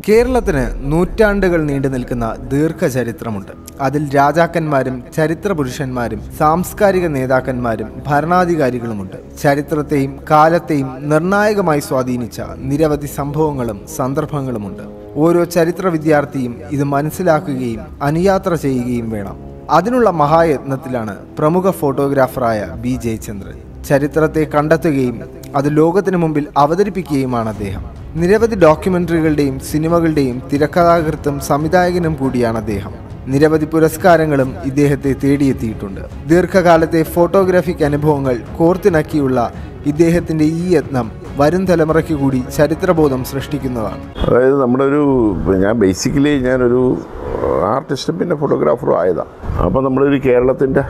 കേരളത്തിന് നൂറ്റാണ്ടുകൾ നീണ്ടു നിൽക്കുന്ന ദീർഘചരിത്രമുണ്ട് അതിൽ രാജാക്കന്മാരും ചരിത്ര പുരുഷന്മാരും സാംസ്കാരിക നേതാക്കന്മാരും ഭരണാധികാരികളുമുണ്ട് ചരിത്രത്തെയും കാലത്തെയും നിർണായകമായി സ്വാധീനിച്ച നിരവധി സംഭവങ്ങളും സന്ദർഭങ്ങളുമുണ്ട് ഓരോ ചരിത്ര വിദ്യാർത്ഥിയും ഇത് മനസ്സിലാക്കുകയും അനുയാത്ര ചെയ്യുകയും വേണം അതിനുള്ള മഹായത്നത്തിലാണ് പ്രമുഖ ഫോട്ടോഗ്രാഫറായ ബി ജയചന്ദ്രൻ ചരിത്രത്തെ കണ്ടെത്തുകയും അത് ലോകത്തിനു മുമ്പിൽ അവതരിപ്പിക്കുകയുമാണ് അദ്ദേഹം നിരവധി ഡോക്യുമെന്ററികളുടെയും സിനിമകളുടെയും തിരക്കഥാകൃത്തും സംവിധായകനും കൂടിയാണ് അദ്ദേഹം നിരവധി പുരസ്കാരങ്ങളും ഇദ്ദേഹത്തെ തേടിയെത്തിയിട്ടുണ്ട് ദീർഘകാലത്തെ ഫോട്ടോഗ്രാഫിക് അനുഭവങ്ങൾ കോർത്തിണക്കിയുള്ള ഇദ്ദേഹത്തിന്റെ ഈ യത്നം വരും തലമുറയ്ക്ക് കൂടി ചരിത്രബോധം സൃഷ്ടിക്കുന്നതാണ് അതായത് നമ്മുടെ ഒരു ഞാൻ ബേസിക്കലി ഞാനൊരു ആർട്ടിസ്റ്റും പിന്നെ ഫോട്ടോഗ്രാഫറും ആയതാണ് അപ്പോൾ നമ്മളൊരു കേരളത്തിൻ്റെ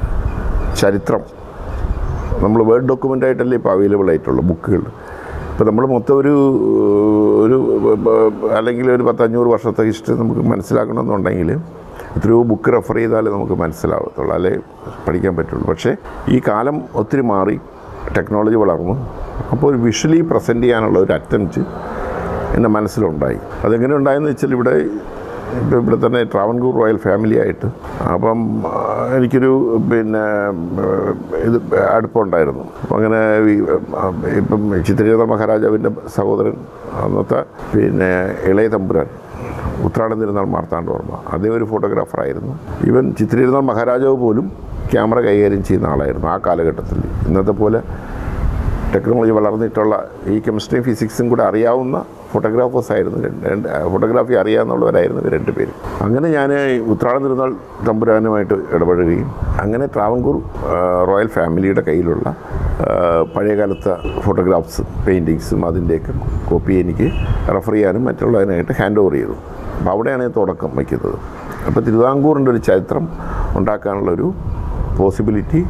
ചരിത്രം നമ്മൾ വേർഡ് ഡോക്യുമെൻ്റ് ആയിട്ടല്ലേ ഇപ്പോൾ അവൈലബിൾ ആയിട്ടുള്ളൂ ബുക്കുകൾ ഇപ്പോൾ നമ്മൾ മൊത്തം ഒരു ഒരു അല്ലെങ്കിൽ ഒരു പത്തഞ്ഞൂറ് വർഷത്തെ ഹിസ്റ്ററി നമുക്ക് മനസ്സിലാക്കണമെന്നുണ്ടെങ്കിൽ എത്രയോ ബുക്ക് റെഫർ ചെയ്താലേ നമുക്ക് മനസ്സിലാവത്തുള്ളൂ അല്ലെ പഠിക്കാൻ പറ്റുള്ളൂ പക്ഷേ ഈ കാലം ഒത്തിരി മാറി ടെക്നോളജി വളർന്നു അപ്പോൾ ഒരു വിഷ്വലി പ്രസൻറ്റ് ചെയ്യാനുള്ള ഒരു അറ്റംപ്റ്റ് എൻ്റെ മനസ്സിലുണ്ടായി അതെങ്ങനെ ഉണ്ടായെന്ന് വെച്ചാൽ ഇവിടെ ഇപ്പം ഇവിടെ തന്നെ ട്രാവൻകൂർ റോയൽ ഫാമിലി ആയിട്ട് അപ്പം ആ, എനിക്കൊരു പിന്നെ ആ, ഇത് അടുപ്പമുണ്ടായിരുന്നു അപ്പം അങ്ങനെ ഈ, ആ, ഇപ്പം ചിത്രരഥ മഹാരാജാവിൻ്റെ സഹോദരൻ അന്നത്തെ പിന്നെ ഇളയ തമ്പുരാൻ ഉത്രാടം തിരുനാൾ മാർത്താണ്ഡവർമ്മ അദ്ദേഹം ഒരു ഫോട്ടോഗ്രാഫറായിരുന്നു ഇവൻ ചിത്രയിരുന്നാൾ മഹാരാജാവ് പോലും ക്യാമറ കൈകാര്യം ചെയ്യുന്ന ആളായിരുന്നു ആ കാലഘട്ടത്തിൽ ഇന്നത്തെ പോലെ ടെക്നോളജി വളർന്നിട്ടുള്ള ഈ കെമിസ്ട്രിയും ഫിസിക്സും കൂടെ അറിയാവുന്ന ഫോട്ടോഗ്രാഫേഴ്സ് ആയിരുന്നു രണ്ട് രണ്ട് ഫോട്ടോഗ്രാഫി അറിയാവുന്നവരായിരുന്നു ഇവർ രണ്ട് പേരും അങ്ങനെ ഞാൻ ഉത്രാടം തിരുനാൾ തമ്പുരാനുമായിട്ട് ഇടപഴകുകയും അങ്ങനെ ട്രാവൻകൂർ ആ, റോയൽ ഫാമിലിയുടെ കയ്യിലുള്ള ആ, പഴയകാലത്തെ ഫോട്ടോഗ്രാഫ്സ് പെയിൻറ്റിങ്സും അതിൻ്റെയൊക്കെ കോപ്പി എനിക്ക് റെഫർ ചെയ്യാനും മറ്റുള്ളതിനായിട്ട് ഹാൻഡ് ഓവർ ചെയ്തു അപ്പോൾ അവിടെയാണ് ഈ തുടക്കം വയ്ക്കുന്നത് അപ്പോൾ തിരുവിതാംകൂറിൻ്റെ ഒരു ചരിത്രം ഉണ്ടാക്കാനുള്ളൊരു പോസിബിലിറ്റി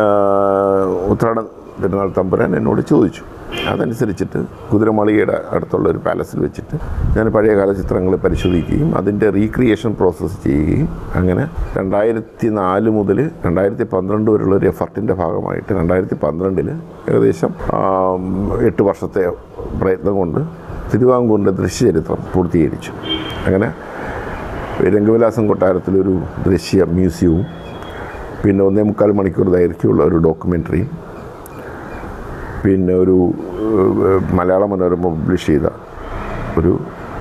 ഉത്രാടം തിരുനാൾ തമ്പുരാൻ എന്നോട് ചോദിച്ചു അതനുസരിച്ചിട്ട് കുതിരമാളികയുടെ അടുത്തുള്ള ഒരു പാലസിൽ വെച്ചിട്ട് ഞാൻ പഴയകാല ചിത്രങ്ങൾ പരിശോധിക്കുകയും അതിൻ്റെ റീക്രിയേഷൻ പ്രോസസ്സ് ചെയ്യുകയും അങ്ങനെ രണ്ടായിരത്തി നാല് മുതൽ രണ്ടായിരത്തി പന്ത്രണ്ട് വരെയുള്ള ഒരു എഫർട്ടിൻ്റെ ഭാഗമായിട്ട് രണ്ടായിരത്തി പന്ത്രണ്ടിൽ ഏകദേശം ആം, എട്ട് വർഷത്തെ പ്രയത്നം കൊണ്ട് തിരുവാങ്കൂറിൻ്റെ ദൃശ്യചരിത്രം പൂർത്തീകരിച്ചു അങ്ങനെ രംഗവിലാസം കൊട്ടാരത്തിലൊരു ദൃശ്യ മ്യൂസിയവും പിന്നെ ഒന്നേ മുക്കാൽ മണിക്കൂർ ദൈർഘ്യമുള്ള ഒരു ഡോക്യുമെൻ്ററിയും പിന്നെ ഒരു ഏഹ്, മലയാള മനോരമ പബ്ലിഷ് ചെയ്ത ഒരു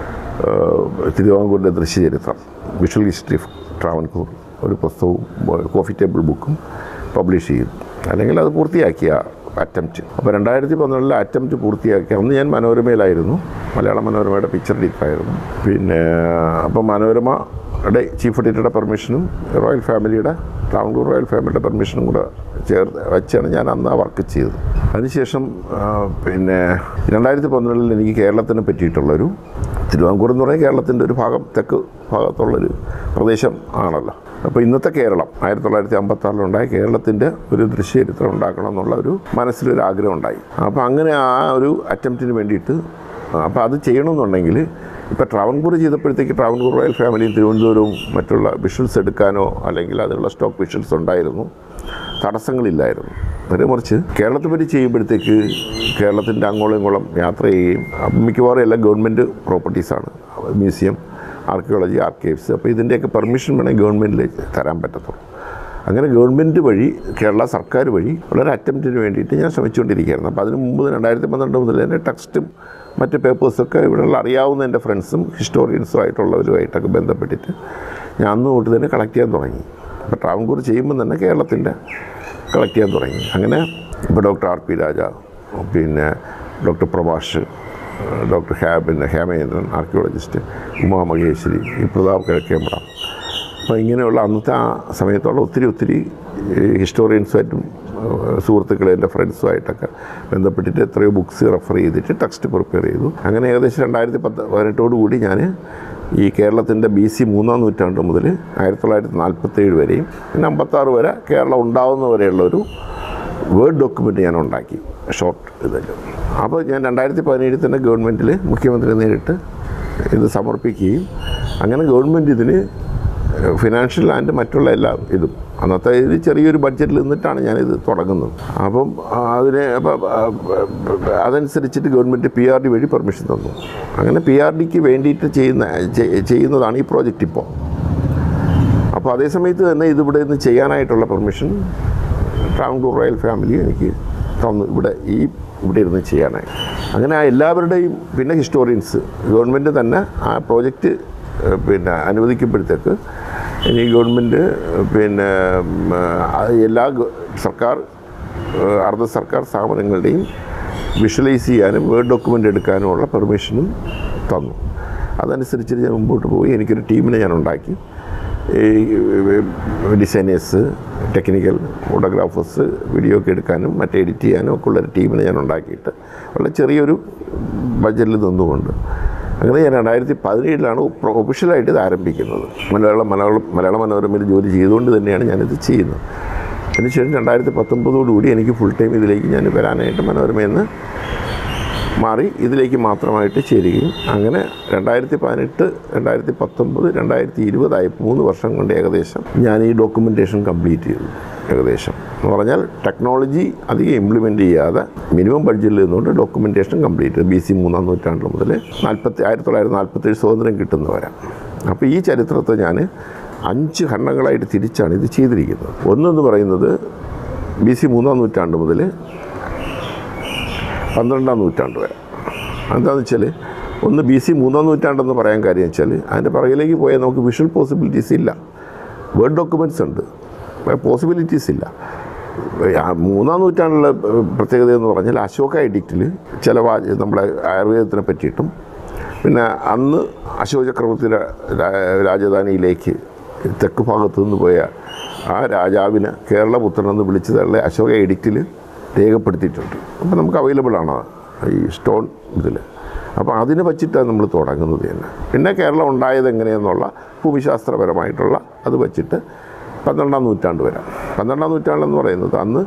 ഏഹ്, തിരുവിതാംകൂറിൻ്റെ ദൃശ്യചരിത്രം വിഷ്വൽ ഹിസ്റ്ററി ഓഫ് ട്രാവൻകൂർ ഒരു പുസ്തകവും ഏഹ്, കോഫി ടേബിൾ ബുക്കും പബ്ലിഷ് ചെയ്തു അല്ലെങ്കിൽ അത് പൂർത്തിയാക്കിയ അറ്റംപ്റ്റ് അപ്പോൾ രണ്ടായിരത്തി പന്ത്രണ്ടിലെ അറ്റംപ്റ്റ് പൂർത്തിയാക്കി അന്ന് ഞാൻ മനോരമയിലായിരുന്നു മലയാള മനോരമയുടെ പിക്ചർ എഡിറ്ററായിരുന്നു പിന്നെ അപ്പോൾ മനോരമയുടെ ചീഫ് എഡിറ്ററുടെ പെർമിഷനും റോയൽ ഫാമിലിയുടെ ട്രാവൻകൂർ റോയൽ ഫാമിലിയുടെ പെർമിഷനും കൂടെ ചേർത്ത് വെച്ചാണ് ഞാൻ അന്ന് ആ വർക്ക് ചെയ്തത് അതിനുശേഷം ആ, പിന്നെ രണ്ടായിരത്തി പന്ത്രണ്ടിൽ എനിക്ക് കേരളത്തിനെ പറ്റിയിട്ടുള്ളൊരു തിരുവിതാംകൂർ എന്ന് പറയുന്നത് കേരളത്തിൻ്റെ ഒരു ഭാഗം തെക്ക് ഭാഗത്തുള്ളൊരു പ്രദേശം ആണല്ലോ അപ്പോൾ ഇന്നത്തെ കേരളം ആയിരത്തി തൊള്ളായിരത്തി അമ്പത്തി ആറിലുണ്ടായ കേരളത്തിൻ്റെ ഒരു ദൃശ്യചരിത്രം ഉണ്ടാക്കണം എന്നുള്ള ഒരു മനസ്സിലൊരു ആഗ്രഹം ഉണ്ടായി അപ്പോൾ അങ്ങനെ ആ ഒരു അറ്റംപ്റ്റിന് വേണ്ടിയിട്ട് അപ്പോൾ അത് ചെയ്യണമെന്നുണ്ടെങ്കിൽ ഇപ്പോൾ ട്രാവൻകൂർ ചെയ്തപ്പോഴത്തേക്ക് ട്രാവൻകൂർ റോയൽ ഫാമിലിയും തിരുവനന്തപുരവും മറ്റുള്ള വിഷ്വൽസ് എടുക്കാനോ അല്ലെങ്കിൽ അതിനുള്ള സ്റ്റോക്ക് വിഷ്വൽസ് ഉണ്ടായിരുന്നു തടസ്സങ്ങളില്ലായിരുന്നു നേരെ മറിച്ച് കേരളത്തെ പറ്റി ചെയ്യുമ്പോഴത്തേക്ക് കേരളത്തിൻ്റെ അങ്ങോളം ഇങ്ങോളം യാത്ര ചെയ്യുകയും അപ്പം മിക്കവാറും എല്ലാം ഗവൺമെൻറ് പ്രോപ്പർട്ടീസാണ് മ്യൂസിയം ആർക്കിയോളജി ആർക്കൈവ്സ് അപ്പോൾ ഇതിൻ്റെയൊക്കെ പെർമിഷൻ വേണമെങ്കിൽ ഗവൺമെൻറ്റിൽ തരാൻ പറ്റത്തുള്ളൂ അങ്ങനെ ഗവൺമെൻറ് വഴി കേരള സർക്കാർ വഴി വളരെ അറ്റംപ്റ്റിന് വേണ്ടിയിട്ട് ഞാൻ ശ്രമിച്ചുകൊണ്ടിരിക്കുകയായിരുന്നു അപ്പോൾ അതിന് മുമ്പ് രണ്ടായിരത്തി പന്ത്രണ്ട് മുതൽ എൻ്റെ ടെക്സ്റ്റും മറ്റ് പേപ്പേഴ്സൊക്കെ ഇവിടെയുള്ള അറിയാവുന്ന എൻ്റെ ഫ്രണ്ട്സും ഹിസ്റ്റോറിയൻസും ആയിട്ടുള്ളവരുമായിട്ടൊക്കെ ബന്ധപ്പെട്ടിട്ട് ഞാൻ അന്ന് തൊട്ട് തന്നെ കളക്ട് ചെയ്യാൻ തുടങ്ങി അപ്പോൾ ട്രാവൻകൂർ ചെയ്യുമ്പോൾ തന്നെ കേരളത്തിൻ്റെ കളക്ട് ചെയ്യാൻ തുടങ്ങി അങ്ങനെ ഇപ്പോൾ ഡോക്ടർ ആർ പി രാജ പിന്നെ ഡോക്ടർ പ്രഭാഷ് ഡോക്ടർ ഹാ പിന്നെ ഹേമേന്ദ്രൻ ആർക്കിയോളജിസ്റ്റ് ഉമാ മഹേശ്വരി ഈ പ്രതാപ് കിഴക്കേമ്പ്ര അപ്പോൾ ഇങ്ങനെയുള്ള അന്നത്തെ ആ സമയത്തുള്ള ഒത്തിരി ഒത്തിരി ഹിസ്റ്റോറിയൻസുമായിട്ടും സുഹൃത്തുക്കളെ എൻ്റെ ഫ്രണ്ട്സുമായിട്ടൊക്കെ ബന്ധപ്പെട്ടിട്ട് എത്രയോ ബുക്സ് റെഫർ ചെയ്തിട്ട് ടെക്സ്റ്റ് പ്രിപ്പയർ ചെയ്തു അങ്ങനെ ഏകദേശം രണ്ടായിരത്തി പത്ത് പതിനെട്ടോട് കൂടി ഞാൻ ഈ കേരളത്തിൻ്റെ ബി സി മൂന്നാം നൂറ്റാണ്ട് മുതൽ ആയിരത്തി തൊള്ളായിരത്തി നാൽപ്പത്തേഴ് വരെയും പിന്നെ അമ്പത്താറ് വരെ കേരളം ഉണ്ടാവുന്ന വരെയുള്ള ഒരു വേർഡ് ഡോക്യുമെൻ്റ് ഞാൻ ഉണ്ടാക്കി ഷോർട്ട് ഇതിൽ അപ്പോൾ ഞാൻ രണ്ടായിരത്തി പതിനേഴിൽ തന്നെ ഗവൺമെൻറ്റിൽ മുഖ്യമന്ത്രി നേരിട്ട് ഇത് സമർപ്പിക്കുകയും അങ്ങനെ ഗവൺമെൻറ് ഇതിന് ഫിനാൻഷ്യൽ ആൻഡ് മറ്റുള്ള എല്ലാ ഇതും അന്നത്തെ ഒരു ചെറിയൊരു ബഡ്ജറ്റിൽ നിന്നിട്ടാണ് ഞാനിത് തുടങ്ങുന്നത് അപ്പം അതിനെ അപ്പം അതനുസരിച്ചിട്ട് ഗവൺമെൻറ് പി ആർ ഡി വഴി പെർമിഷൻ തന്നു അങ്ങനെ പി ആർ ഡിക്ക് വേണ്ടിയിട്ട് ചെയ്യുന്ന ചെയ്- ചെയ്യുന്നതാണ് ഈ പ്രോജക്റ്റ് ഇപ്പോൾ അപ്പോൾ അതേ സമയത്ത് തന്നെ ഇതിവിടെ നിന്ന് ചെയ്യാനായിട്ടുള്ള പെർമിഷൻ ട്രാവൻകൂർ റോയൽ ഫാമിലി എനിക്ക് തന്നു ഇവിടെ ഈ ഇവിടെ ഇരുന്ന് ചെയ്യാനായി അങ്ങനെ ആ എല്ലാവരുടെയും പിന്നെ ഹിസ്റ്റോറിയൻസ് ഗവൺമെൻറ് തന്നെ ആ പ്രോജക്റ്റ് ഏഹ്, പിന്നെ അനുവദിക്കുമ്പോഴത്തേക്ക് ഇനി ഗവൺമെൻറ് പിന്നെ ഉം, ആ എല്ലാ ഗ- സർക്കാർ ഏഹ്, അർദ്ധ സർക്കാർ സ്ഥാപനങ്ങളുടെയും വിഷ്വലൈസ് ചെയ്യാനും വേർഡ് ഡോക്യുമെൻ്റ് എടുക്കാനുമുള്ള പെർമിഷനും തന്നു അതനുസരിച്ച് ഞാൻ മുമ്പോട്ട് പോയി എനിക്കൊരു ടീമിനെ ഞാൻ ഉണ്ടാക്കി ഈ ഡിസൈനേഴ്സ് ടെക്നിക്കൽ ഫോട്ടോഗ്രാഫേഴ്സ് വീഡിയോ ഒക്കെ എടുക്കാനും മറ്റേ എഡിറ്റ് ചെയ്യാനും ഒക്കെ ഉള്ളൊരു ടീമിനെ ഞാൻ ഉണ്ടാക്കിയിട്ട് വളരെ ചെറിയൊരു ബഡ്ജറ്റിൽ നിന്നുകൊണ്ട് അങ്ങനെ ഞാൻ രണ്ടായിരത്തി പതിനേഴിലാണ് ഒഫീഷ്യലായിട്ട് ഇത് ആരംഭിക്കുന്നത് മലയാളം മലയാളം മലയാള മനോരമയിൽ ജോലി ചെയ്തുകൊണ്ട് തന്നെയാണ് ഞാനിത് ചെയ്യുന്നത് അതിനുശേഷം രണ്ടായിരത്തി പത്തൊമ്പതോടുകൂടി എനിക്ക് ഫുൾ ടൈം ഇതിലേക്ക് ഞാൻ വരാനായിട്ട് മനോരമയിൽ നിന്ന് മാറി ഇതിലേക്ക് മാത്രമായിട്ട് ചേരുകയും അങ്ങനെ രണ്ടായിരത്തി പതിനെട്ട് രണ്ടായിരത്തി പത്തൊമ്പത് രണ്ടായിരത്തി ഇരുപതായി മൂന്ന് വർഷം കൊണ്ട് ഏകദേശം ഞാൻ ഈ ഡോക്യുമെൻറ്റേഷൻ കംപ്ലീറ്റ് ചെയ്തു ഏകദേശം എന്ന് പറഞ്ഞാൽ ടെക്നോളജി അധികം ഇംപ്ലിമെൻ്റ് ചെയ്യാതെ മിനിമം ബഡ്ജറ്റിൽ നിന്നുകൊണ്ട് ഡോക്യുമെൻറ്റേഷൻ കംപ്ലീറ്റ് ചെയ്തു ബി സി മൂന്നാം നൂറ്റാണ്ട് മുതൽ നാൽപ്പത്തി ആയിരത്തി തൊള്ളായിരത്തി നാൽപ്പത്തേഴ് സ്വാതന്ത്ര്യം കിട്ടുന്നവരെ അപ്പോൾ ഈ ചരിത്രത്തെ ഞാൻ അഞ്ച് ഖണ്ഡങ്ങളായിട്ട് തിരിച്ചാണ് ഇത് ചെയ്തിരിക്കുന്നത് ഒന്നെന്ന് പറയുന്നത് ബി സി മൂന്നാം നൂറ്റാണ്ട് മുതൽ പന്ത്രണ്ടാം നൂറ്റാണ്ട് വരെ എന്താണെന്ന് വെച്ചാൽ ഒന്ന് ബി സി മൂന്നാം നൂറ്റാണ്ടെന്ന് പറയാൻ കാര്യം വെച്ചാൽ അതിൻ്റെ പുറകിലേക്ക് പോയാൽ നമുക്ക് വിഷ്വൽ പോസിബിലിറ്റീസ് ഇല്ല വേർഡ് ഡോക്യുമെൻറ്റ്സ് ഉണ്ട് പോസിബിലിറ്റീസ് ഇല്ല ആ മൂന്നാം നൂറ്റാണ്ടിലെ പ്രത്യേകത എന്ന് പറഞ്ഞാൽ അശോക എഡിക്റ്റിൽ ചില വാ നമ്മുടെ ആയുർവേദത്തിനെ പറ്റിയിട്ടും പിന്നെ അന്ന് അശോക ചക്രവർത്തിയുടെ രാ- രാജധാനിയിലേക്ക് തെക്ക് ഭാഗത്തു നിന്ന് പോയ ആ രാജാവിന് കേരളപുത്രൻ എന്ന് വിളിച്ചതുള്ള അശോക എഡിക്റ്റിൽ രേഖപ്പെടുത്തിയിട്ടുണ്ട് അപ്പോൾ നമുക്ക് അവൈലബിൾ ആണ് ഈ സ്റ്റോൺ ഇതിൽ അപ്പോൾ അതിനെ വച്ചിട്ടാണ് നമ്മൾ തുടങ്ങുന്നത് തന്നെ പിന്നെ കേരളം ഉണ്ടായത് എങ്ങനെയെന്നുള്ള ഭൂമിശാസ്ത്രപരമായിട്ടുള്ള അത് വച്ചിട്ട് പന്ത്രണ്ടാം നൂറ്റാണ്ട് വരെ പന്ത്രണ്ടാം നൂറ്റാണ്ടെന്ന് പറയുന്നത് അന്ന്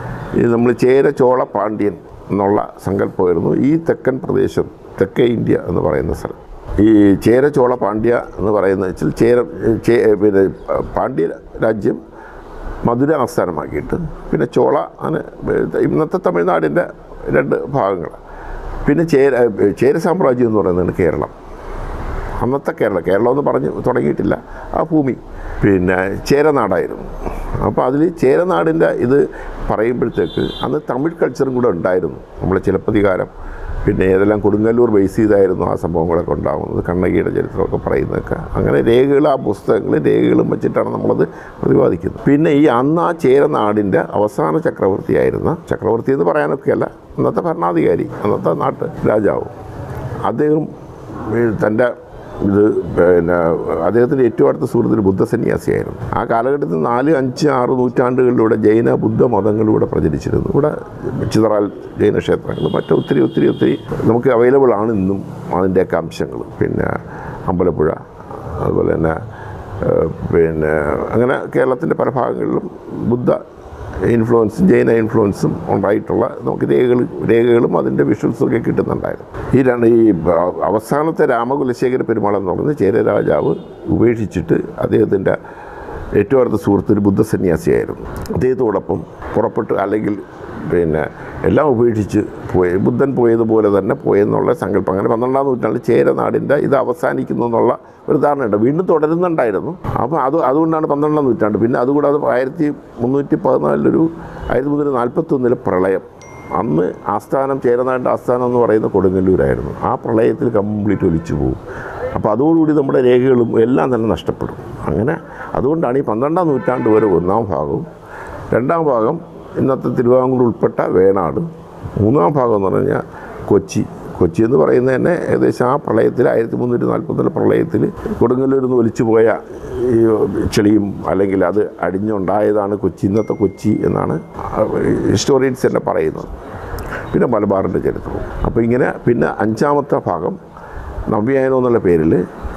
ഈ നമ്മൾ ചേര ചോള പാണ്ഡ്യൻ എന്നുള്ള സങ്കല്പമായിരുന്നു ഈ തെക്കൻ പ്രദേശം തെക്കേ ഇന്ത്യ എന്ന് പറയുന്ന സ്ഥലം ഈ ചേര ചോള പാണ്ഡ്യ എന്ന് പറയുന്നത് വെച്ചാൽ ചേര ചേ പിന്നെ പാണ്ഡ്യ രാജ്യം മധുര ആസ്ഥാനമാക്കിയിട്ട് പിന്നെ ചോള അങ്ങനെ ഇന്നത്തെ തമിഴ്നാടിൻ്റെ രണ്ട് ഭാഗങ്ങൾ പിന്നെ ചേര ചേര സാമ്രാജ്യം എന്ന് പറയുന്നതാണ് കേരളം അന്നത്തെ കേരളം കേരളം എന്ന് പറഞ്ഞ് തുടങ്ങിയിട്ടില്ല ആ ഭൂമി പിന്നെ ചേരനാടായിരുന്നു അപ്പോൾ അതിൽ ചേരനാടിൻ്റെ ഇത് പറയുമ്പോഴത്തേക്ക് അന്ന് തമിഴ് കൾച്ചറും കൂടെ ഉണ്ടായിരുന്നു നമ്മളെ ചിലപ്പതികാരം പിന്നെ ഏതെല്ലാം കൊടുങ്ങല്ലൂർ ബേസ് ചെയ്തായിരുന്നു ആ സംഭവങ്ങളൊക്കെ ഉണ്ടാകുന്നത് കണ്ണകിയുടെ ചരിത്രമൊക്കെ പറയുന്നതൊക്കെ അങ്ങനെ രേഖകൾ ആ പുസ്തകങ്ങൾ രേഖകളും വെച്ചിട്ടാണ് നമ്മളത് പ്രതിപാദിക്കുന്നത് പിന്നെ ഈ അന്ന് ആ ചേരനാടിൻ്റെ അവസാന ചക്രവർത്തിയായിരുന്ന ചക്രവർത്തി എന്ന് പറയാനൊക്കെയല്ല അന്നത്തെ ഭരണാധികാരി അന്നത്തെ നാട്ട് രാജാവ് അദ്ദേഹം ഈ തൻ്റെ ഇത് പിന്നെ അദ്ദേഹത്തിൻ്റെ ഏറ്റവും അടുത്ത സുഹൃത്തിന് ബുദ്ധസന്യാസിയായിരുന്നു ആ കാലഘട്ടത്തിൽ നാല് അഞ്ച് ആറ് നൂറ്റാണ്ടുകളിലൂടെ ജൈന ബുദ്ധ മതങ്ങളിലൂടെ പ്രചരിച്ചിരുന്നു ഇവിടെ ചിതറാൽ ജൈന ക്ഷേത്രങ്ങൾ മറ്റു ഒത്തിരി ഒത്തിരി ഒത്തിരി നമുക്ക് അവൈലബിൾ ആണ് ഇന്നും അതിൻ്റെയൊക്കെ അംശങ്ങൾ പിന്നെ അമ്പലപ്പുഴ അതുപോലെ തന്നെ ഏഹ്, പിന്നെ അങ്ങനെ കേരളത്തിൻ്റെ പല ഭാഗങ്ങളിലും ബുദ്ധ ഇൻഫ്ലുവൻസും ജൈന ഇൻഫ്ലുവൻസും ഉണ്ടായിട്ടുള്ള നമുക്ക് രേഖകൾ രേഖകളും അതിൻ്റെ വിഷ്വൽസും ഒക്കെ കിട്ടുന്നുണ്ടായിരുന്നു ഈ രണ്ട് ഈ ബ- അവസാനത്തെ രാമകുലശേഖര പെരുമാൾ എന്ന് പറയുന്നത് ചേര രാജാവ് ഉപേക്ഷിച്ചിട്ട് അദ്ദേഹത്തിൻ്റെ ഏറ്റവും അടുത്ത സുഹൃത്ത് ഒരു ബുദ്ധസന്യാസിയായിരുന്നു അദ്ദേഹത്തോടൊപ്പം പുറപ്പെട്ട് അല്ലെങ്കിൽ പിന്നെ എല്ലാം ഉപേക്ഷിച്ച് പോയി ബുദ്ധൻ പോയതുപോലെ തന്നെ പോയെന്നുള്ള സങ്കല്പം അങ്ങനെ പന്ത്രണ്ടാം നൂറ്റാണ്ടിൽ ചേരനാടിൻ്റെ ഇത് അവസാനിക്കുന്നു എന്നുള്ള ഒരു ധാരണയുണ്ട് വീണ്ടും തുടരുന്നുണ്ടായിരുന്നു അപ്പോൾ അത് അതുകൊണ്ടാണ് പന്ത്രണ്ടാം നൂറ്റാണ്ട് പിന്നെ അതുകൂടാതെ ആയിരത്തി മുന്നൂറ്റി പതിനാലിലൊരു ആയിരത്തി മുന്നൂറ്റി നാൽപ്പത്തൊന്നിലെ പ്രളയം അന്ന് ആസ്ഥാനം ചേരനാടിൻ്റെ ആസ്ഥാനം എന്ന് പറയുന്ന കൊടുങ്ങല്ലൂരായിരുന്നു ആ പ്രളയത്തിൽ കംപ്ലീറ്റ് ഒലിച്ചു പോകും അപ്പോൾ അതോടുകൂടി നമ്മുടെ രേഖകളും എല്ലാം തന്നെ നഷ്ടപ്പെടും അങ്ങനെ അതുകൊണ്ടാണ് ഈ പന്ത്രണ്ടാം നൂറ്റാണ്ട് വരെ ഒന്നാം ഭാഗവും രണ്ടാം ഭാഗം ഇന്നത്തെ തിരുവിതാംകൂർ ഉൾപ്പെട്ട വേണാട് മൂന്നാം ഭാഗം എന്ന് പറഞ്ഞു കഴിഞ്ഞാൽ കൊച്ചി കൊച്ചി എന്ന് പറയുന്നത് തന്നെ ഏകദേശം ആ പ്രളയത്തിൽ ആയിരത്തി മുന്നൂറ്റി നാൽപ്പത്തിലെ പ്രളയത്തിൽ കൊടുങ്ങല്ലൂരിൽ നിന്ന് ഒലിച്ചു പോയ ഈ ചെളിയും അല്ലെങ്കിൽ അത് അടിഞ്ഞുണ്ടായതാണ് കൊച്ചി ഇന്നത്തെ കൊച്ചി എന്നാണ് ഹിസ്റ്റോറിയൻസ് തന്നെ പറയുന്നത് പിന്നെ മലബാറിൻ്റെ ചരിത്രവും അപ്പോൾ ഇങ്ങനെ പിന്നെ അഞ്ചാമത്തെ ഭാഗം നവ്യായനം എന്നുള്ള പേരിൽ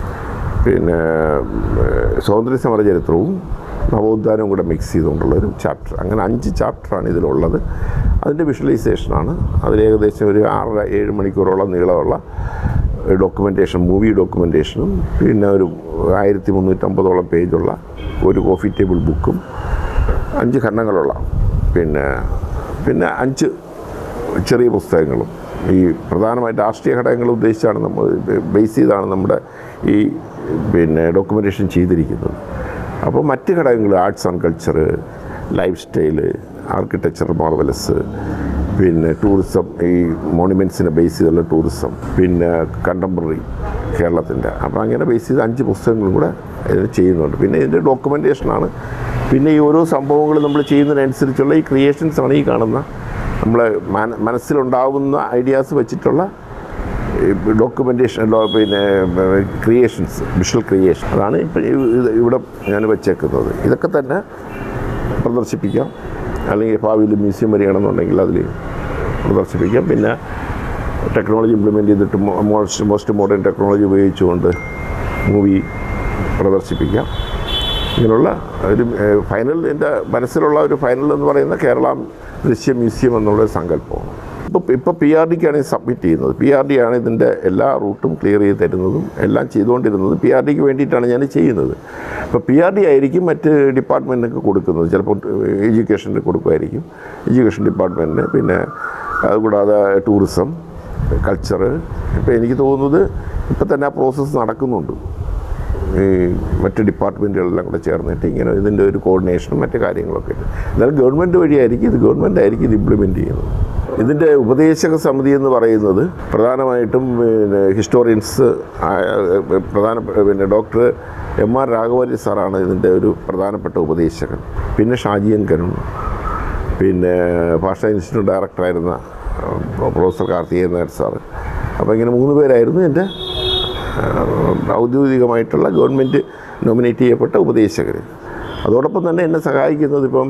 പിന്നെ ഏഹ്, സ്വാതന്ത്ര്യ സമര ചരിത്രവും നവോത്ഥാനവും കൂടെ മിക്സ് ചെയ്തുകൊണ്ടുള്ള ഒരു ചാപ്റ്റർ അങ്ങനെ അഞ്ച് ചാപ്റ്ററാണ് ഇതിലുള്ളത് അതിൻ്റെ വിഷ്വലൈസേഷനാണ് അതിൽ ഏകദേശം ഒരു ആറര ഏഴ് മണിക്കൂറോളം നീളമുള്ള ഡോക്യുമെൻറ്റേഷൻ മൂവി ഡോക്യുമെൻറ്റേഷനും പിന്നെ ഒരു ആയിരത്തി മുന്നൂറ്റമ്പതോളം പേജുള്ള ഒരു കോഫി ടേബിൾ ബുക്കും അഞ്ച് ഖണ്ഡങ്ങളുള്ള പിന്നെ പിന്നെ അഞ്ച് ചെറിയ പുസ്തകങ്ങളും ഈ പ്രധാനമായിട്ട് രാഷ്ട്രീയ ഘടകങ്ങൾ ഉദ്ദേശിച്ചാണ് നമ്മൾ ബേസ് ചെയ്താണ് നമ്മുടെ ഈ പിന്നെ ഡോക്യുമെൻറ്റേഷൻ ചെയ്തിരിക്കുന്നത് അപ്പോൾ മറ്റ് ഘടകങ്ങൾ arts and culture lifestyle architecture marvellous പിന്നെ ടൂറിസം ഈ മോണുമെൻറ്റ്സിനെ ബേസ് ചെയ്തുള്ള ടൂറിസം പിന്നെ കണ്ടംപററി കേരളത്തിൻ്റെ അപ്പോൾ അങ്ങനെ ബേസ് ചെയ്ത് അഞ്ച് പുസ്തകങ്ങളും കൂടെ ഇതിന് ചെയ്യുന്നുണ്ട് പിന്നെ ഇതിൻ്റെ ഡോക്യുമെൻറ്റേഷനാണ് പിന്നെ ഈ ഓരോ സംഭവങ്ങൾ നമ്മൾ ചെയ്യുന്നതിനനുസരിച്ചുള്ള ഈ ക്രിയേഷൻസാണ് ഈ കാണുന്ന നമ്മളെ മന മനസ്സിലുണ്ടാവുന്ന ഐഡിയാസ് വെച്ചിട്ടുള്ള ഡോക്യുമെൻറ്റേഷൻ പിന്നെ ക്രിയേഷൻസ് വിഷ്വൽ ക്രിയേഷൻ അതാണ് ഇപ്പം ഇവിടെ ഞാൻ വെച്ചേക്കുന്നത് ഇതൊക്കെ തന്നെ പ്രദർശിപ്പിക്കാം അല്ലെങ്കിൽ ഭാവിയിൽ മ്യൂസിയം വരികയാണെന്നുണ്ടെങ്കിൽ അതിൽ പ്രദർശിപ്പിക്കാം പിന്നെ ടെക്നോളജി ഇംപ്ലിമെൻറ്റ് ചെയ്തിട്ട് മോസ്റ്റ് മോസ്റ്റ് മോഡേൺ ടെക്നോളജി ഉപയോഗിച്ചുകൊണ്ട് മൂവി പ്രദർശിപ്പിക്കാം ഇങ്ങനെയുള്ള ഒരു ഫൈനൽ എൻ്റെ മനസ്സിലുള്ള ഒരു ഫൈനൽ എന്ന് പറയുന്ന കേരള ദൃശ്യ മ്യൂസിയം എന്നുള്ള ഒരു സങ്കല്പമാണ് ഇപ്പോൾ ഇപ്പോൾ പി ആർ ഡിക്കാണ് സബ്മിറ്റ് ചെയ്യുന്നത് പി ആർ ഡി ആണ് ഇതിൻ്റെ എല്ലാ റൂട്ടും ക്ലിയർ ചെയ്ത് തരുന്നതും എല്ലാം ചെയ്തുകൊണ്ടിരുന്നതും പി ആർ ഡിക്ക് വേണ്ടിയിട്ടാണ് ഞാൻ ചെയ്യുന്നത് ഇപ്പോൾ പി ആർ ഡി ആയിരിക്കും മറ്റ് ഡിപ്പാർട്ട്മെൻറ്റിനൊക്കെ കൊടുക്കുന്നത് ചിലപ്പോൾ എഡ്യൂക്കേഷനിൽ കൊടുക്കുമായിരിക്കും എഡ്യൂക്കേഷൻ ഡിപ്പാർട്ട്മെൻറ്റിന് പിന്നെ അതുകൂടാതെ ടൂറിസം കൾച്ചർ ഇപ്പോൾ എനിക്ക് തോന്നുന്നത് ഇപ്പോൾ തന്നെ ആ പ്രോസസ്സ് നടക്കുന്നുണ്ട് ഈ മറ്റ് ഡിപ്പാർട്ട്മെൻറ്റുകളെല്ലാം കൂടെ ചേർന്നിട്ട് ഇങ്ങനെ ഇതിൻ്റെ ഒരു കോർഡിനേഷനും മറ്റു കാര്യങ്ങളൊക്കെ ഉണ്ട് എന്നാലും ഗവൺമെൻറ് വഴിയായിരിക്കും ഇത് ഗവൺമെൻറ് ആയിരിക്കും ഇത് ഇംപ്ലിമെൻറ്റ് ചെയ്യുന്നത് ഇതിൻ്റെ ഉപദേശക സമിതി എന്ന് പറയുന്നത് പ്രധാനമായിട്ടും പിന്നെ ഹിസ്റ്റോറിയൻസ് പ്രധാന പിന്നെ ഡോക്ടർ എം ആർ രാഘവരി സാറാണ് ഇതിൻ്റെ ഒരു പ്രധാനപ്പെട്ട ഉപദേശകൻ പിന്നെ ഷാജിയൻ കരുൺ പിന്നെ ഭാഷാ ഇൻസ്റ്റിറ്റ്യൂട്ട് ഡയറക്ടറായിരുന്ന പ്രൊഫസർ കാർത്തികേയൻ നായർ സാറ് അപ്പോൾ ഇങ്ങനെ മൂന്ന് പേരായിരുന്നു എൻ്റെ ഔദ്യോഗികമായിട്ടുള്ള ഗവൺമെൻറ് നോമിനേറ്റ് ചെയ്യപ്പെട്ട ഉപദേശകർ അതോടൊപ്പം തന്നെ എന്നെ സഹായിക്കുന്നത് ഇപ്പം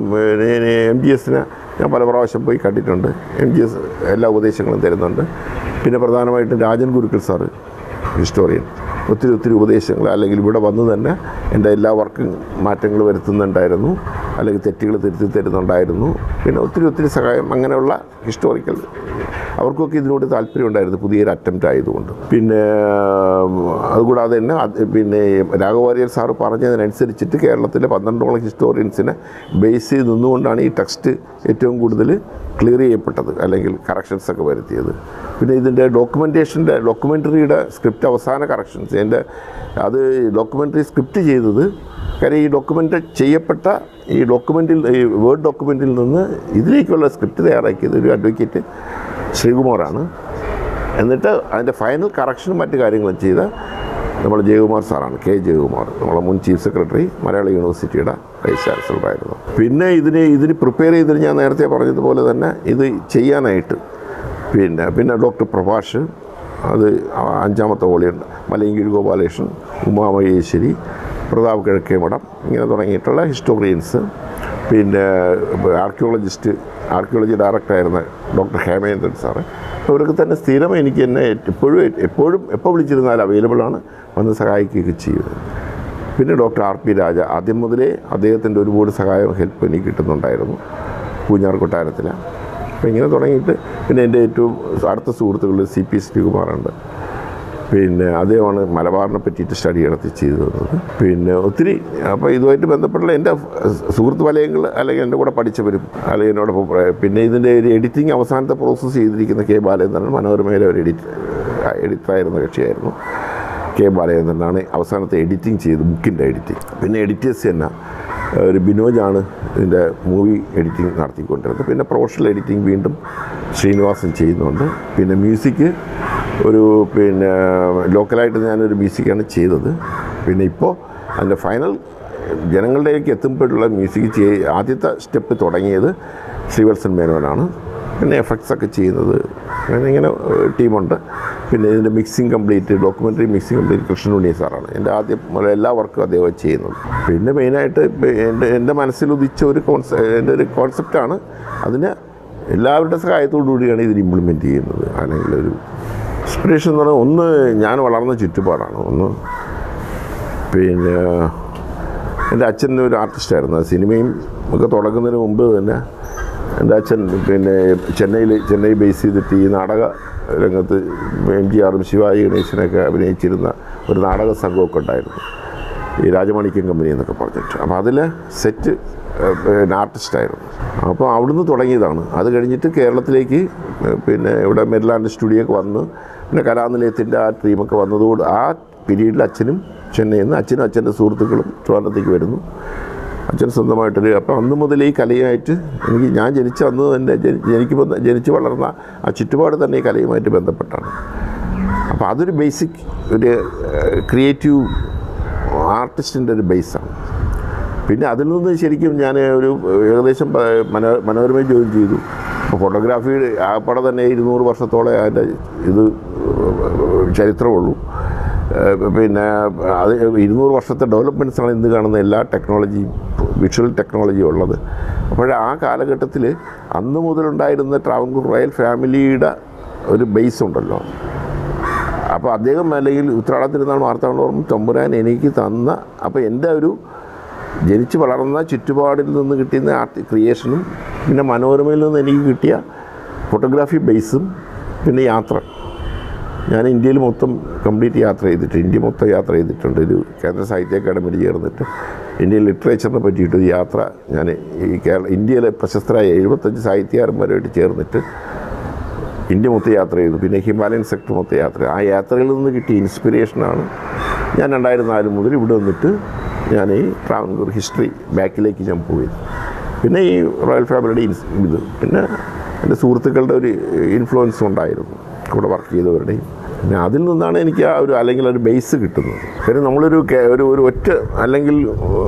എം ജി എസിന് ഞാൻ പല പ്രാവശ്യം പോയി കണ്ടിട്ടുണ്ട് എം ജി എസ് എല്ലാ ഉപദേശങ്ങളും തരുന്നുണ്ട് പിന്നെ പ്രധാനമായിട്ടും രാജൻ ഗുരുക്കൾ സാറ് ഹിസ്റ്റോറിയൻ ഒത്തിരി ഒത്തിരി ഉപദേശങ്ങൾ അല്ലെങ്കിൽ ഇവിടെ വന്ന് തന്നെ എൻ്റെ എല്ലാ വർക്കും മാറ്റങ്ങൾ വരുത്തുന്നുണ്ടായിരുന്നു അല്ലെങ്കിൽ തെറ്റുകൾ തിരുത്തി തരുന്നുണ്ടായിരുന്നു പിന്നെ ഒത്തിരി ഒത്തിരി സഹായം അങ്ങനെയുള്ള ഹിസ്റ്റോറിക്കൽ അവർക്കൊക്കെ ഇതിനോട് താല്പര്യമുണ്ടായിരുന്നു പുതിയൊരു അറ്റംപ്റ്റ് ആയതുകൊണ്ട് പിന്നെ അതുകൂടാതെ തന്നെ അത് പിന്നെ രാഘവാര്യർ സാറ് പറഞ്ഞതിനനുസരിച്ചിട്ട് കേരളത്തിലെ പന്ത്രണ്ടോളം ഹിസ്റ്റോറിയൻസിനെ ബേസ് ചെയ്ത് നിന്നുകൊണ്ടാണ് ഈ ടെക്സ്റ്റ് ഏറ്റവും കൂടുതൽ ക്ലിയർ ചെയ്യപ്പെട്ടത് അല്ലെങ്കിൽ കറക്ഷൻസ് ഒക്കെ വരുത്തിയത് പിന്നെ ഇതിൻ്റെ ഡോക്യുമെൻറ്റേഷൻ്റെ ഡോക്യുമെൻ്ററിയുടെ സ്ക്രിപ്റ്റ് അവസാന കറക്ഷൻസ് എൻ്റെ അത് ഡോക്യുമെൻ്ററി സ്ക്രിപ്റ്റ് ചെയ്തത് കാര്യം ഈ ഡോക്യുമെൻ്റ് ചെയ്യപ്പെട്ട ഈ ഡോക്യുമെൻറ്റിൽ ഈ വേർഡ് ഡോക്യുമെൻറ്റിൽ നിന്ന് ഇതിലേക്കുള്ള സ്ക്രിപ്റ്റ് തയ്യാറാക്കിയത് ഒരു അഡ്വക്കേറ്റ് ശ്രീകുമാറാണ് എന്നിട്ട് അതിൻ്റെ ഫൈനൽ കറക്ഷനും മറ്റു കാര്യങ്ങളും ചെയ്ത നമ്മൾ ജയകുമാർ സാറാണ് കെ ജയകുമാർ നമ്മളെ മുൻ ചീഫ് സെക്രട്ടറി മലയാള യൂണിവേഴ്സിറ്റിയുടെ വൈസ് ചാൻസലറായിരുന്നു പിന്നെ ഇതിന് ഇതിന് പ്രിപ്പയർ ചെയ്തിട്ട് ഞാൻ നേരത്തെ പറഞ്ഞതുപോലെ തന്നെ ഇത് ചെയ്യാനായിട്ട് പിന്നെ പിന്നെ ഡോക്ടർ പ്രഭാഷ് അത് അഞ്ചാമത്തെ വോളിയുണ്ട് മലയങ്കിഴി ഗോപാലകൃഷ്ണൻ ഉമാമഹേശ്വരി പ്രതാപ് കിഴക്കേമഠം ഇങ്ങനെ തുടങ്ങിയിട്ടുള്ള ഹിസ്റ്റോറിയൻസ് പിന്നെ ആർക്കിയോളജിസ്റ്റ് ആർക്കിയോളജി ഡയറക്ടറായിരുന്ന ഡോക്ടർ ഹേമേന്ദ്രൻ സാറ് അവർക്ക് തന്നെ സ്ഥിരം എനിക്ക് എന്നെ എപ്പോഴും എപ്പോഴും എപ്പോൾ വിളിച്ചിരുന്നാലും അവൈലബിൾ ആണ് വന്ന് സഹായിക്കുകയൊക്കെ ചെയ്യുന്നത് പിന്നെ ഡോക്ടർ ആർ പി രാജ ആദ്യം മുതലേ അദ്ദേഹത്തിൻ്റെ ഒരുപാട് സഹായം ഹെൽപ്പ് എനിക്ക് കിട്ടുന്നുണ്ടായിരുന്നു പൂഞ്ഞാർ കൊട്ടാരത്തിൽ അപ്പോൾ ഇങ്ങനെ തുടങ്ങിയിട്ട് പിന്നെ എൻ്റെ ഏറ്റവും അടുത്ത സുഹൃത്തുക്കൾ സി പി ശ്രീകുമാറുണ്ട് പിന്നെ അദ്ദേഹമാണ് മലബാറിനെ പറ്റിയിട്ട് സ്റ്റഡി നടത്തി ചെയ്തു തന്നത് പിന്നെ ഒത്തിരി അപ്പോൾ ഇതുമായിട്ട് ബന്ധപ്പെട്ടുള്ള എൻ്റെ സുഹൃത്ത് വലയങ്ങൾ അല്ലെങ്കിൽ എൻ്റെ കൂടെ പഠിച്ചവരും അല്ലെങ്കിൽ എന്നോടൊപ്പം പ്ര- പിന്നെ ഇതിൻ്റെ ഒരു എഡിറ്റിംഗ് അവസാനത്തെ പ്രോസസ്സ് ചെയ്തിരിക്കുന്ന കെ ബാലേന്ദ്രൻ മനോരമയിലെ ഒരു എഡിറ്റ് എഡിറ്ററായിരുന്ന കക്ഷിയായിരുന്നു കെ ബാലചന്ദ്രനാണ് അവസാനത്തെ എഡിറ്റിംഗ് ചെയ്ത് ബുക്കിൻ്റെ എഡിറ്റിംഗ് പിന്നെ എഡിറ്റേഴ്സ് തന്നെ ഒരു ബിനോജാണ് ഇതിൻ്റെ മൂവി എഡിറ്റിംഗ് നടത്തിക്കൊണ്ടിരുന്നത് പിന്നെ പ്രൊഫഷണൽ എഡിറ്റിംഗ് വീണ്ടും ശ്രീനിവാസൻ ചെയ്യുന്നുണ്ട് പിന്നെ മ്യൂസിക് ഒരു പിന്നെ ലോക്കലായിട്ട് ഞാനൊരു മ്യൂസിക്കാണ് ചെയ്തത് പിന്നെ ഇപ്പോൾ അതിൻ്റെ ഫൈനൽ ജനങ്ങളിലേക്ക് എത്തുമ്പോഴുള്ള മ്യൂസിക് ചെയ്യ ആദ്യത്തെ സ്റ്റെപ്പ് തുടങ്ങിയത് ശ്രീവത്സൻ മേനോനാണ് പിന്നെ എഫക്ട്സ് ഒക്കെ ചെയ്യുന്നത് അങ്ങനെ ഇങ്ങനെ ഏഹ്, ടീമുണ്ട് പിന്നെ ഇതിൻ്റെ mixing complete documentary mixing complete Krishnanunni സാറാണ് എൻ്റെ ആദ്യം മുതൽ എല്ലാ വർക്കും അദ്ദേഹം ചെയ്യുന്നത് പിന്നെ മെയിനായിട്ട് ഇപ്പം എൻ്റെ എൻ്റെ മനസ്സിൽ ഉദിച്ച ഒരു കോൺസെ എൻ്റെ ഒരു കോൺസെപ്റ്റാണ് അതിന് എല്ലാവരുടെ സഹായത്തോടു കൂടിയാണ് ഇതിൽ ഇംപ്ലിമെൻറ്റ് ചെയ്യുന്നത് അല്ലെങ്കിൽ ഒരു ഇൻസ്പിറേഷൻ എന്ന് പറഞ്ഞാൽ ഒന്ന് ഞാൻ വളർന്ന ചുറ്റുപാടാണ് ഒന്ന് പിന്നെ എൻ്റെ അച്ഛൻ ഒരു ആർട്ടിസ്റ്റായിരുന്നു സിനിമയും ഒക്കെ തുടങ്ങുന്നതിന് മുമ്പ് തന്നെ എൻ്റെ അച്ഛൻ പിന്നെ ചെന്നൈയിൽ ചെന്നൈ ബേസ് ചെയ്തിട്ട് ഈ നാടക രംഗത്ത് എം ജി ആറും ശിവാജി ഗണേശനൊക്കെ അഭിനയിച്ചിരുന്ന ഒരു നാടക സംഘമൊക്കെ ഉണ്ടായിരുന്നു ഈ രാജമാണിക്യം കമ്പനി എന്നൊക്കെ പറഞ്ഞിട്ട് അപ്പോൾ അതിൽ സെറ്റ് ആർട്ടിസ്റ്റായിരുന്നു അപ്പോൾ അവിടുന്ന് തുടങ്ങിയതാണ് അത് കഴിഞ്ഞിട്ട് കേരളത്തിലേക്ക് ഏഹ്, പിന്നെ ഇവിടെ മെരിലാൻഡ് സ്റ്റുഡിയോ ഒക്കെ വന്ന് പിന്നെ കലാനിലയത്തിൻ്റെ ആ ടീമൊക്കെ വന്നതോട് ആ പീരീഡിൽ അച്ഛനും ചെന്നൈയിൽ നിന്ന് അച്ഛനും അച്ഛൻ്റെ സുഹൃത്തുക്കളും ട്രിവാൻഡ്രത്തേക്ക് വരുന്നു അച്ഛൻ സ്വന്തമായിട്ടൊരു അപ്പോൾ അന്ന് മുതൽ ഈ കലയുമായിട്ട് എനിക്ക് ഞാൻ ജനിച്ച അന്ന് തന്നെ ജനി- ജനിക്കുമ്പോൾ ജനിച്ച് വളർന്ന ആ ചുറ്റുപാട് തന്നെ ഈ കലയുമായിട്ട് ബന്ധപ്പെട്ടാണ് അപ്പോൾ അതൊരു ബേസിക് ഒരു ക്രിയേറ്റീവ് ആർട്ടിസ്റ്റിൻ്റെ ഒരു ബേസാണ് പിന്നെ അതിൽ നിന്ന് ശരിക്കും ഞാൻ ഒരു ഏകദേശം പ- മനോ മനോരമയിൽ ജോയിൻ ചെയ്തു അപ്പോൾ ഫോട്ടോഗ്രാഫി ആപ്പടെ തന്നെ ഇരുന്നൂറ് വർഷത്തോളം അതിൻ്റെ ഇത് ചരിത്രമുള്ളൂ ഏഹ് പിന്നെ അത് ഇരുന്നൂറ് വർഷത്തെ ഡെവലപ്മെൻറ്റ്സാണ് ഇന്ന് കാണുന്ന എല്ലാ ടെക്നോളജിയും വിഷ്വൽ ടെക്നോളജിയും ഉള്ളത് അപ്പോൾ ആ കാലഘട്ടത്തിൽ അന്ന് മുതലുണ്ടായിരുന്ന ട്രാവൻകൂർ റോയൽ ഫാമിലിയുടെ ഒരു ബേസ് ഉണ്ടല്ലോ അപ്പോൾ അദ്ദേഹം അല്ലെങ്കിൽ ഉത്രാടത്തിരുന്നാൾ വാർത്താളോറും തമ്പുരാൻ എനിക്ക് തന്ന അപ്പോൾ എൻ്റെ ഒരു ജനിച്ച് വളർന്ന ചുറ്റുപാടിൽ നിന്ന് കിട്ടുന്ന ആർട്ട് ക്രിയേഷനും പിന്നെ മനോരമയിൽ നിന്ന് എനിക്ക് കിട്ടിയ ഫോട്ടോഗ്രാഫി ബേസും പിന്നെ യാത്ര ഞാൻ ഇന്ത്യയിൽ മൊത്തം കംപ്ലീറ്റ് യാത്ര ചെയ്തിട്ട് ഇന്ത്യ മൊത്തം യാത്ര ചെയ്തിട്ടുണ്ട് ഒരു കേന്ദ്ര സാഹിത്യ അക്കാദമിയിൽ ചേർന്നിട്ട് ഇന്ത്യൻ ലിറ്ററേച്ചറിനെ പറ്റിയിട്ട് ഒരു യാത്ര ഞാൻ ഈ കേരള ഇന്ത്യയിലെ പ്രശസ്തരായ എഴുപത്തഞ്ച് സാഹിത്യകാരന്മാരുമായിട്ട് ചേർന്നിട്ട് ഇന്ത്യ മൊത്തം യാത്ര ചെയ്തു പിന്നെ ഹിമാലയൻ സെക്ടർ മൊത്തം യാത്ര ചെയ്തു. ആ യാത്രയിൽ നിന്ന് കിട്ടിയ ഇൻസ്പിറേഷനാണ് ഞാൻ രണ്ടായിരത്തി നാല് മുതൽ ഇവിടെ വന്നിട്ട് ഞാൻ ഈ ട്രാവൻകൂർ ഹിസ്റ്ററി ബാക്കിലേക്ക് ഞാൻ പോയി പിന്നെ ഈ റോയൽ ഫാമിലിയുടെ ഇൻസ് ഇത് പിന്നെ എൻ്റെ സുഹൃത്തുക്കളുടെ ഒരു ഇൻഫ്ലുവൻസ് ഉണ്ടായിരുന്നു കൂടെ വർക്ക് ചെയ്തവരുടെയും പിന്നെ അതിൽ നിന്നാണ് എനിക്ക് ആ ഒരു അല്ലെങ്കിൽ ഒരു ബേസ് കിട്ടുന്നത് പിന്നെ നമ്മളൊരു കേ- ഒരു ഒരു ഒറ്റ അല്ലെങ്കിൽ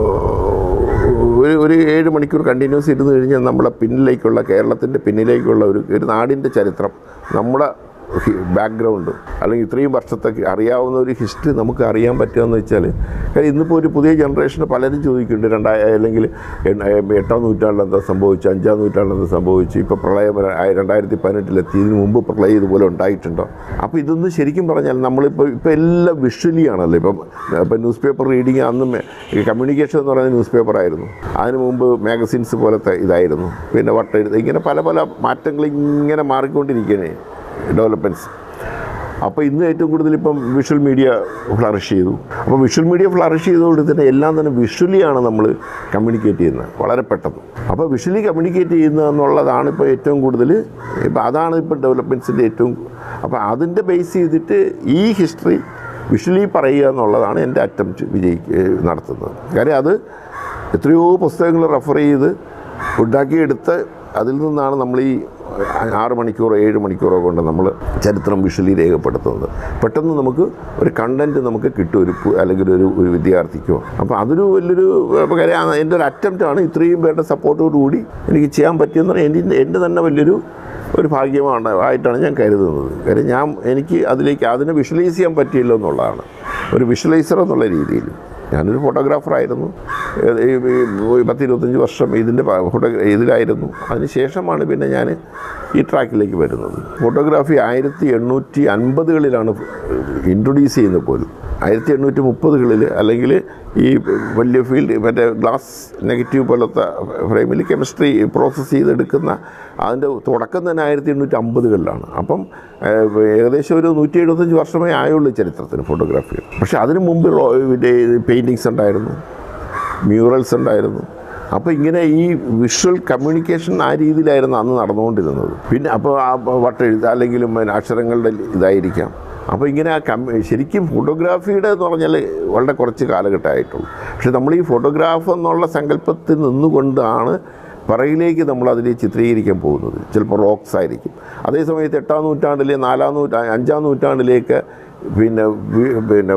ഒരു ഒരു ഏഴ് മണിക്കൂർ കണ്ടിന്യൂസ് ഇരുന്ന് കഴിഞ്ഞാൽ നമ്മളെ പിന്നിലേക്കുള്ള കേരളത്തിൻ്റെ പിന്നിലേക്കുള്ള ഒരു ഒരു നാടിൻ്റെ ചരിത്രം നമ്മുടെ ബാക്ക്ഗ്രൗണ്ട് അല്ലെങ്കിൽ ഇത്രയും വർഷത്തെ അറിയാവുന്ന ഒരു ഹിസ്റ്ററി നമുക്ക് അറിയാൻ പറ്റുകയെന്ന് വെച്ചാൽ കാര്യം ഇന്നിപ്പോൾ ഒരു പുതിയ ജനറേഷന് പലരും ചോദിക്കുന്നുണ്ട് രണ്ടായ അല്ലെങ്കിൽ എണ്ണ- എട്ടാം നൂറ്റാണ്ടിൽ എന്താ സംഭവിച്ചു അഞ്ചാം നൂറ്റാണ്ടിൽ എന്താ സംഭവിച്ചു ഇപ്പോൾ പ്രളയം വര- ആയി- രണ്ടായിരത്തി പതിനെട്ടിലെത്തി ഇതിന് മുമ്പ് പ്രളയം ഇതുപോലെ ഉണ്ടായിട്ടുണ്ടോ അപ്പോൾ ഇതൊന്നും ശരിക്കും പറഞ്ഞാൽ നമ്മളിപ്പോൾ ഇപ്പോൾ എല്ലാം വിഷ്വലി ആണല്ലോ ഇപ്പം ഇപ്പം ന്യൂസ് പേപ്പർ റീഡിങ് അന്നും ഈ കമ്മ്യൂണിക്കേഷൻ എന്ന് പറയുന്നത് ന്യൂസ് പേപ്പർ ആയിരുന്നു അതിന് മുമ്പ് മാഗസിൻസ് പോലത്തെ ഇതായിരുന്നു പിന്നെ വട്ടെഴുത്ത് ഇങ്ങനെ പല പല മാറ്റങ്ങൾ ഇങ്ങനെ മാറിക്കൊണ്ടിരിക്കുകയാണ് ഡെവലപ്മെൻറ്റ്സ് അപ്പോൾ ഇന്ന് ഏറ്റവും കൂടുതൽ ഇപ്പം വിഷ്വൽ മീഡിയ ഫ്ലറിഷ് ചെയ്തു അപ്പോൾ വിഷ്വൽ മീഡിയ ഫ്ലറിഷ് ചെയ്തുകൊണ്ട് തന്നെ എല്ലാം തന്നെ വിഷ്വലിയാണ് നമ്മൾ കമ്മ്യൂണിക്കേറ്റ് ചെയ്യുന്നത് വളരെ പെട്ടെന്ന് അപ്പോൾ വിഷ്വലി കമ്മ്യൂണിക്കേറ്റ് ചെയ്യുന്നത് എന്നുള്ളതാണ് ഇപ്പോൾ ഏറ്റവും കൂടുതൽ ഇപ്പോൾ അതാണ് ഇപ്പോൾ ഡെവലപ്മെൻറ്റ്സിൻ്റെ ഏറ്റവും അപ്പോൾ അതിൻ്റെ ബേസ് ചെയ്തിട്ട് ഈ ഹിസ്റ്ററി വിഷ്വലി പറയുക എന്നുള്ളതാണ് എൻ്റെ അറ്റംപ്റ്റ് വിജയിക്ക് നടത്തുന്നത് കാര്യം അത് എത്രയോ പുസ്തകങ്ങൾ റെഫർ ചെയ്ത് ഉണ്ടാക്കിയെടുത്ത് അതിൽ നിന്നാണ് നമ്മൾ ഈ ആറ് മണിക്കൂറോ ഏഴ് മണിക്കൂറോ കൊണ്ട് നമ്മൾ ചരിത്രം വിഷ്വലി രേഖപ്പെടുത്തുന്നത് പെട്ടെന്ന് നമുക്ക് ഒരു കണ്ടൻറ്റ് നമുക്ക് കിട്ടും ഒരു പു- അല്ലെങ്കിൽ ഒരു ഒരു വിദ്യാർത്ഥിക്കോ അപ്പോൾ അതൊരു വലിയൊരു ഇപ്പൊ കാര്യം എൻ്റെ ഒരു അറ്റംപ്റ്റാണ് ഇത്രയും പേരുടെ സപ്പോർട്ടോടുകൂടി എനിക്ക് ചെയ്യാൻ പറ്റിയെന്ന് പറഞ്ഞാൽ എൻ്റെ എൻ്റെ തന്നെ വലിയൊരു ഒരു ഭാഗ്യമാണ് ആയിട്ടാണ് ഞാൻ കരുതുന്നത് കാര്യം ഞാൻ എനിക്ക് അതിലേക്ക് അതിനെ വിഷ്വലൈസ് ചെയ്യാൻ പറ്റിയില്ല എന്നുള്ളതാണ് ഒരു വിഷ്വലൈസർ എന്നുള്ള രീതിയിൽ ഞാനൊരു ഫോട്ടോഗ്രാഫറായിരുന്നു ഏത് ഈ ഈ പത്ത് ഇരുപത്തഞ്ച് വർഷം ഇതിൻ്റെ ഫോട്ടോ ഇതിലായിരുന്നു അതിന് ശേഷമാണ് പിന്നെ ഞാൻ ഈ ട്രാക്കിലേക്ക് വരുന്നത് ഫോട്ടോഗ്രാഫി ആയിരത്തി എണ്ണൂറ്റി അൻപതുകളിലാണ് ഇൻട്രൊഡ്യൂസ് ചെയ്യുന്നത് പോലും ആയിരത്തി എണ്ണൂറ്റി മുപ്പതുകളിൽ അല്ലെങ്കിൽ ഈ വലിയ ഫീൽഡ് മറ്റേ ഗ്ലാസ് നെഗറ്റീവ് പോലത്തെ ഫ്രെയിമിൽ കെമിസ്ട്രി പ്രോസസ്സ് ചെയ്തെടുക്കുന്ന അതിൻ്റെ തുടക്കം തന്നെ ആയിരത്തി എണ്ണൂറ്റി അമ്പതുകളിലാണ് അപ്പം ഏഹ്, ഏകദേശം ഒരു നൂറ്റി എഴുപത്തഞ്ച് വർഷമേ ആയുള്ളൂ ചരിത്രത്തിന് ഫോട്ടോഗ്രാഫി പക്ഷേ അതിന് മുമ്പ് പെയിൻറ്റിങ്സ് ഉണ്ടായിരുന്നു മ്യൂറൽസ് ഉണ്ടായിരുന്നു അപ്പോൾ ഇങ്ങനെ ഈ വിഷ്വൽ കമ്മ്യൂണിക്കേഷൻ ആ രീതിയിലായിരുന്നു അന്ന് നടന്നുകൊണ്ടിരുന്നത് പിന്നെ അപ്പോൾ ആ വട്ടെഴുത്ത് അല്ലെങ്കിലും പിന്നെ അക്ഷരങ്ങളുടെ ഇതായിരിക്കാം അപ്പോൾ ഇങ്ങനെ ആ കം ശരിക്കും ഫോട്ടോഗ്രാഫിയുടെ എന്ന് പറഞ്ഞാൽ വളരെ കുറച്ച് കാലഘട്ടമായിട്ടുള്ളൂ പക്ഷെ നമ്മൾ ഈ ഫോട്ടോഗ്രാഫ് എന്നുള്ള സങ്കല്പത്തിൽ നിന്നുകൊണ്ടാണ് പറയിലേക്ക് നമ്മൾ അതിൽ ചിത്രീകരിക്കാൻ പോകുന്നത് ചിലപ്പോൾ റോക്സ് ആയിരിക്കും അതേസമയത്ത് എട്ടാം നൂറ്റാണ്ടിലെ നാലാം നൂറ്റാ അഞ്ചാം നൂറ്റാണ്ടിലേക്ക് പിന്നെ വി- പിന്നെ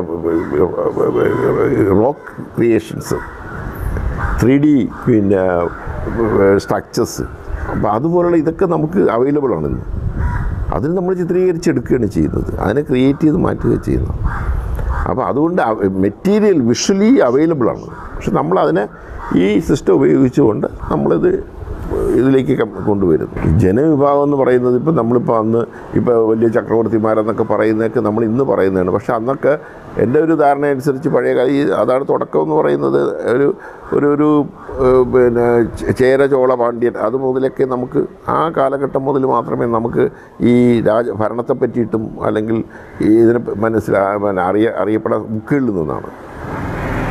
റോക്ക് ക്രിയേഷൻസ് ത്രീ ഡി പിന്നെ സ്ട്രക്ചേഴ്സ് അപ്പോൾ അതുപോലുള്ള ഇതൊക്കെ നമുക്ക് അവൈലബിൾ ആണ് ഇന്ന് അതിന് നമ്മൾ ചിത്രീകരിച്ചെടുക്കുകയാണ് ചെയ്യുന്നത് അതിനെ ക്രിയേറ്റ് ചെയ്ത് മാറ്റുക ചെയ്യുന്നത് അപ്പോൾ അതുകൊണ്ട് മെറ്റീരിയൽ വിഷ്വലി അവൈലബിൾ ആണ് പക്ഷെ നമ്മളതിനെ ഈ സിസ്റ്റം ഉപയോഗിച്ചുകൊണ്ട് നമ്മളിത് ഇതിലേക്ക് കം- കൊണ്ടുവരുന്നു ഈ ജനവിഭാഗം എന്ന് പറയുന്നത് ഇപ്പം നമ്മളിപ്പോൾ അന്ന് ഇപ്പോൾ വലിയ ചക്രവർത്തിമാരെന്നൊക്കെ പറയുന്നതൊക്കെ നമ്മൾ ഇന്ന് പറയുന്നതാണ് പക്ഷെ അന്നൊക്കെ എൻ്റെ ഒരു ധാരണ അനുസരിച്ച് പഴയ കാല ഈ അതാണ് തുടക്കം എന്ന് പറയുന്നത് ഒരു ഒരു ഒരു ഏഹ്, പിന്നെ ചേ- ചേര ചോള പാണ്ഡ്യൻ അത് മുതലൊക്കെ നമുക്ക് ആ കാലഘട്ടം മുതൽ മാത്രമേ നമുക്ക് ഈ രാജ ഭരണത്തെ പറ്റിയിട്ടും അല്ലെങ്കിൽ ഈ ഇതിനെ മനസ്സിലാ പിന്നെ അറിയ അറിയപ്പെടാൻ ബുക്കുകളിൽ നിന്നാണ്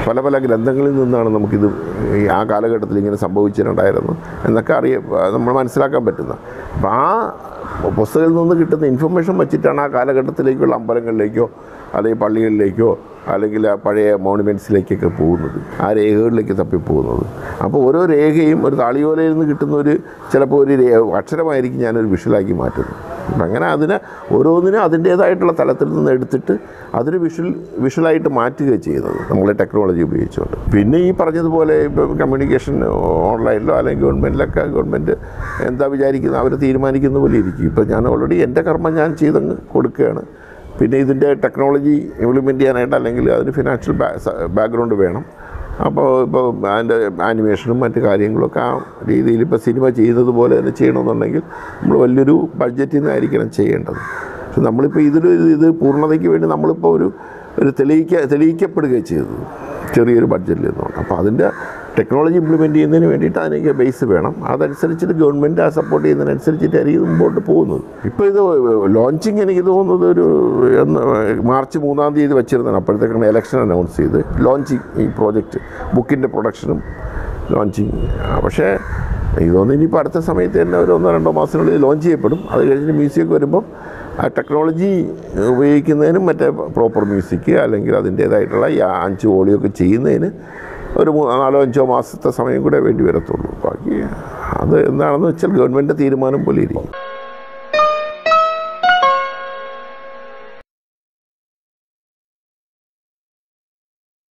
പല പല ഗ്രന്ഥങ്ങളിൽ നിന്നാണ് നമുക്കിത് ഈ ആ കാലഘട്ടത്തിൽ ഇങ്ങനെ സംഭവിച്ചിട്ടുണ്ടായിരുന്നു എന്നൊക്കെ അറിയ നമ്മൾ മനസ്സിലാക്കാൻ പറ്റുന്നത് അപ്പോൾ ആ പുസ്തകത്തിൽ നിന്ന് കിട്ടുന്ന ഇൻഫർമേഷൻ വെച്ചിട്ടാണ് ആ കാലഘട്ടത്തിലേക്കുള്ള അമ്പലങ്ങളിലേക്കോ അല്ലെങ്കിൽ പള്ളികളിലേക്കോ അല്ലെങ്കിൽ ആ പഴയ മോണുമെൻറ്റ്സിലേക്കൊക്കെ പോകുന്നത് ആ രേഖകളിലേക്ക് തപ്പിപ്പോകുന്നത് അപ്പോൾ ഓരോ രേഖയും ഒരു താളിയോലയിൽ നിന്ന് കിട്ടുന്ന ഒരു ചിലപ്പോൾ ഒരു രേ അക്ഷരമായിരിക്കും ഞാനൊരു വിഷ്വലാക്കി മാറ്റുന്നത് അപ്പം അങ്ങനെ അതിനെ ഓരോന്നിനും അതിൻ്റേതായിട്ടുള്ള തലത്തിൽ നിന്ന് എടുത്തിട്ട് അതിന് വിഷ്വൽ വിഷ്വലായിട്ട് മാറ്റുക ചെയ്യുന്നത് നമ്മളെ ടെക്നോളജി ഉപയോഗിച്ചുകൊണ്ട് പിന്നെ ഈ പറഞ്ഞതുപോലെ ഇപ്പോൾ കമ്മ്യൂണിക്കേഷൻ ഓൺലൈനിലോ അല്ലെങ്കിൽ ഗവൺമെൻറ്റിലൊക്കെ ഗവൺമെൻറ് എന്താ വിചാരിക്കുന്നത് അവർ തീരുമാനിക്കുന്ന പോലെ ഇരിക്കും ഇപ്പോൾ ഞാൻ ഓൾറെഡി എൻ്റെ കർമ്മം ഞാൻ ചെയ്തങ്ങ് കൊടുക്കുകയാണ് പിന്നെ ഇതിൻ്റെ ടെക്നോളജി ഇംപ്ലിമെൻറ്റ് ചെയ്യാനായിട്ട് അല്ലെങ്കിൽ അതിന് ഫിനാൻഷ്യൽ ബാക്ക്ഗ്രൗണ്ട് വേണം അപ്പോൾ ഇപ്പോൾ അതിൻ്റെ ആനിമേഷനും മറ്റു കാര്യങ്ങളൊക്കെ ആ രീതിയിൽ ഇപ്പോൾ സിനിമ ചെയ്യുന്നത് പോലെ തന്നെ ചെയ്യണമെന്നുണ്ടെങ്കിൽ നമ്മൾ വലിയൊരു ബഡ്ജറ്റിൽ നിന്നായിരിക്കണം ചെയ്യേണ്ടത് പക്ഷെ നമ്മളിപ്പോൾ ഇതിൽ ഇത് പൂർണ്ണതയ്ക്ക് വേണ്ടി നമ്മളിപ്പോൾ ഒരു ഒരു തെളിയിക്ക തെളിയിക്കപ്പെടുകയാണ് ചെയ്തത് ചെറിയൊരു ബഡ്ജറ്റിൽ നിന്നുകൊണ്ട് അപ്പോൾ അതിൻ്റെ ടെക്നോളജി ഇംപ്ലിമെൻറ്റ് ചെയ്യുന്നതിന് വേണ്ടിയിട്ട് അതിനൊക്കെ ബേസ് വേണം അതനുസരിച്ചിട്ട് ഗവൺമെൻറ് ആ സപ്പോർട്ട് ചെയ്യുന്നതിനനുസരിച്ചിട്ടായിരിക്കും മുമ്പോട്ട് പോകുന്നത് ഇപ്പോൾ ഇത് ലോഞ്ചിങ് എനിക്ക് തോന്നുന്നത് ഒരു എന്ന് മാർച്ച് മൂന്നാം തീയതി വെച്ചിരുന്നതാണ് അപ്പോഴത്തേക്കാണ് ഇലക്ഷൻ അനൗൺസ് ചെയ്ത് ലോഞ്ചിങ് ഈ പ്രോജക്റ്റ് ബുക്കിൻ്റെ പ്രൊഡക്ഷനും ലോഞ്ചിങ് പക്ഷേ എനിക്ക് തോന്നുന്നു ഇനിയിപ്പോൾ അടുത്ത സമയത്ത് തന്നെ ഒരു ഒന്നോ രണ്ടോ മാസത്തിനുള്ളിൽ ലോഞ്ച് ചെയ്യപ്പെടും അത് കഴിഞ്ഞ് മ്യൂസിയൊക്കെ വരുമ്പം ആ ടെക്നോളജി ഉപയോഗിക്കുന്നതിനും മറ്റേ പ്രോപ്പർ മ്യൂസിക് അല്ലെങ്കിൽ അതിൻ്റേതായിട്ടുള്ള ഈ അഞ്ച് വോളിയൊക്കെ ചെയ്യുന്നതിന് ഒരു മൂ- നാലോ അഞ്ചോ മാസത്തെ സമയം കൂടെ വേണ്ടി വരത്തുള്ളൂ ബാക്കി അത് എന്താണെന്ന് വെച്ചാൽ ഗവൺമെൻറ് തീരുമാനം പോലെ ഇരിക്കും